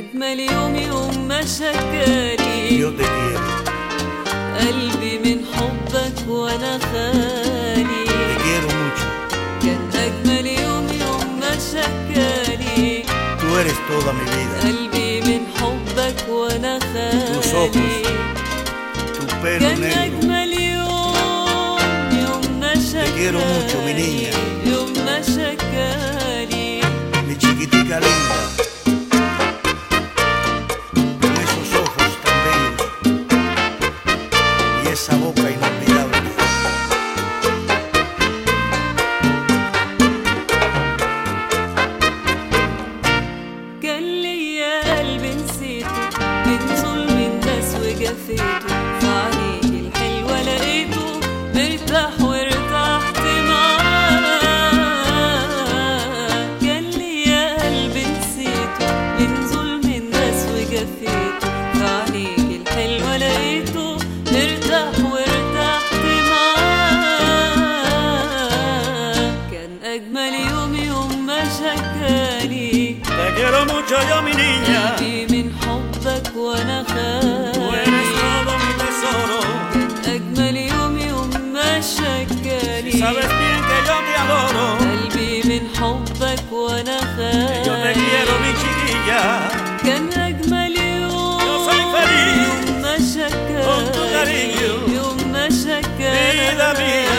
أجمل يوم يوم ما شكالي Yo te quiero, قلبي من حبك وأنا خالي te quiero mucho. كان أجمل يوم يوم ما شكالي Tú eres toda mi vida. قلبي من حبك وأنا Tus خالي ojos, Tu pelo كان negro. أجمل يوم يوم ما شكالي quiero mucho, mi niña. يوم ما شكالي Mi chiquitica linda. Con esos ojos tan bellos. Y esa boca inolvidable. كان ليا قلب نسيته من ظلم الناس وجفيته في عينيك الحلوة لقيته مرتاح وارتحت معاه كان ليا قلب نسيته من ظلم الناس وجفيته في عينيك الحلوة لقيته مرتاح وارتحت معاه كان أجمل يوم يوم ما شكالي Te quiero mucho yo, mi niña. قلبي من حبك وانا Tú خالي eres todo mi tesoro. كان اجمل يوم يوم ما شكالي Sabes bien que yo te adoro. قلبي من حبك وانا خالي Yo te quiero, mi chiquilla. كان اجمل يوم Yo soy feliz يوم ما شكالي con tu cariño. يوم ما شكالي Vida mía.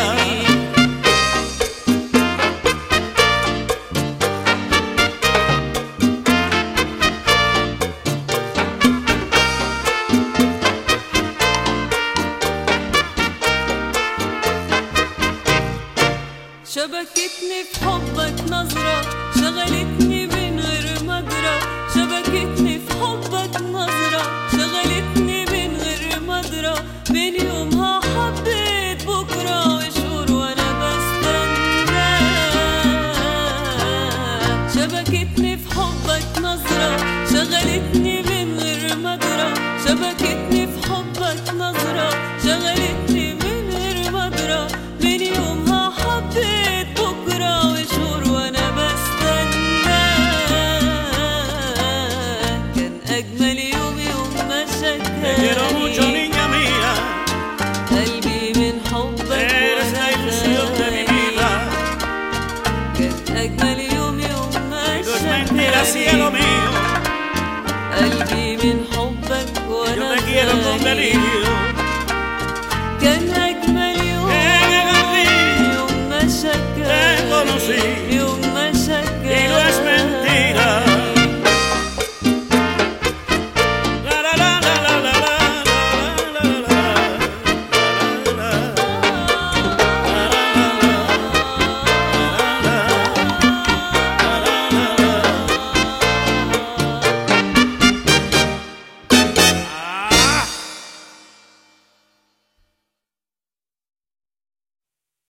شبكتني في حبك نظرة شغلتني من غير مجرى شبكتني في حبك نظرة شغلتني من غير مجرى من يومها حبيت بكرة وشهور وانا بستنى شبكتني في حبك نظرة شغلتني من غير مجرى شبكتني في حبك نظرة شغلتني من غير مجرى من يومها حبيت بكرة وشهور وانا بستنى كان أجمل يوم يوم ما Te quiero mucho, شكاني niña mía. قلبي من حبك Eres la ilusión de mi vida. كان أجمل يوم يوم ما No es mentira, cielo شكاني mío. قلبي من حبك Yo وانا te quiero con خالي delirio. كان أجمل يوم En el jardín يوم ما Te شكاني conocí.